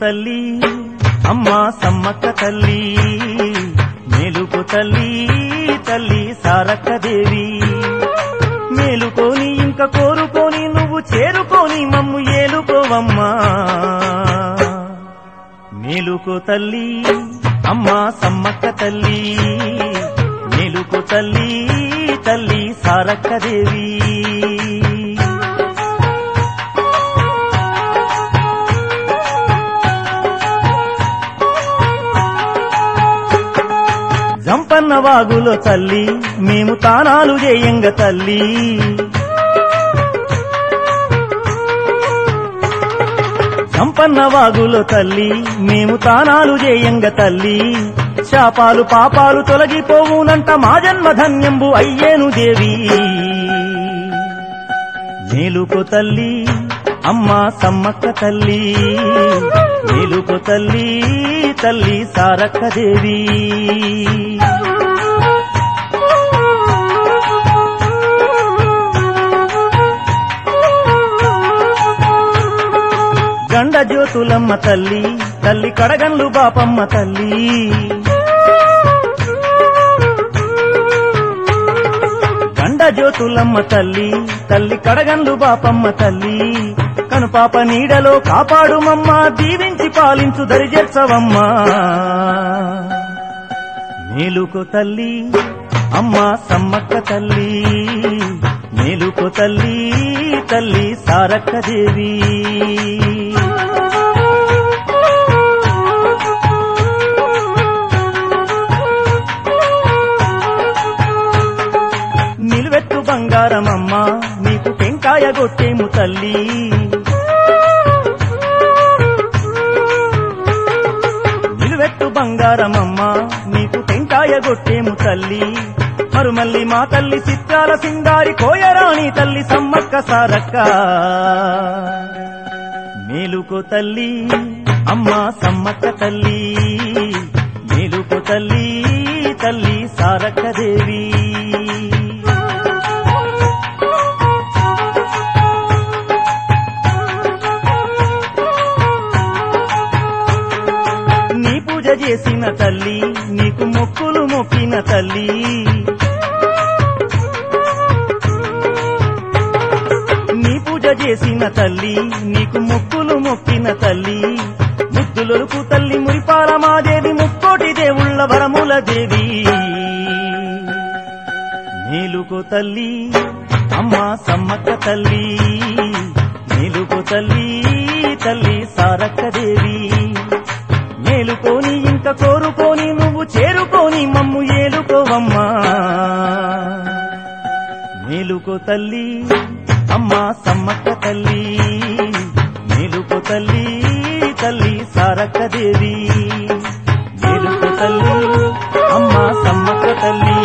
తల్లి అమ్మా సమ్మక్క తల్లి మేలుకు తల్లి తల్లి సారక్క దేవి మేలుకొని ఇంక కోరుకొని నువ్వు చేరుకొని మమ్ము ఏలుకోవమ్మా మేలుకో తల్లి అమ్మా సమ్మక్క తల్లి మేలుకో తల్లి తల్లి సారక్క దేవి జంపన్న వాగులో తల్లి మేము తానాలు చేయంగ తల్లి జంపన్న వాగులో తల్లి మేము తానాలు చేయంగ తల్లి శాపాలు పాపాలు తొలగిపోవునంట మా జన్మ ధన్యంబు అయ్యేను దేవి మేలుకో తల్లి అమ్మా సమ్మక్క తల్లి మేలుకో తల్లి తల్లి సారక్క దేవి గండ జ్యోతులమ్మ తల్లి తల్లి కడగన్లు బాపమ్మ తల్లి గండ జ్యోతులమ్మ తల్లి తల్లి కడగన్లు బాపమ్మ తల్లి కనుపాప నీడలో కాపాడుమమ్మ దీవించి పాలించు దరిజేర్చవమ్మా మేలుకో తల్లి అమ్మా సమ్మక్క తల్లి మేలుకో తల్లి తల్లి సారక్క దేవి నిలువెత్తు బంగారమమ్మ నీకు టెంకాయ కొట్టేము తల్లి నిలువెత్తు బంగారమమ్మ నీకు టెంకాయ కొట్టేము తల్లి మరుమల్లి మా తల్లి చిత్రాల సింగారి కోయరాణి తల్లి సమ్మక్క సారక్క మేలుకో తల్లి అమ్మా సమ్మక్క తల్లి మేలుకో తల్లి తల్లి సారక్క దేవి నీ పూజ చేసిన తల్లి నీకు మొక్కులు మొక్కిన తల్లి నీ పూజ చేసిన తల్లి నీకు మొక్కులు మొక్కిన తల్లి ముద్దులొరుకు తల్లి మురిపాల మాదేవి ముక్కోటి దేవుళ్ళ వరముల దేవి మేలుకో తల్లి అమ్మా సమ్మక్క తల్లి మేలుకో తల్లి తల్లి సారక్క దేవి మేలుకోని ఇంక కోరుకోని నువ్వు చేరుకోని మమ్ము ఏలుకోవమ్మా మేలుకో తల్లి అమ్మా సమ్మక్క తల్లి మేలుకో తల్లి తల్లి సారక్క దేవి మేలుకో తల్లి అమ్మా సమ్మక్క తల్లి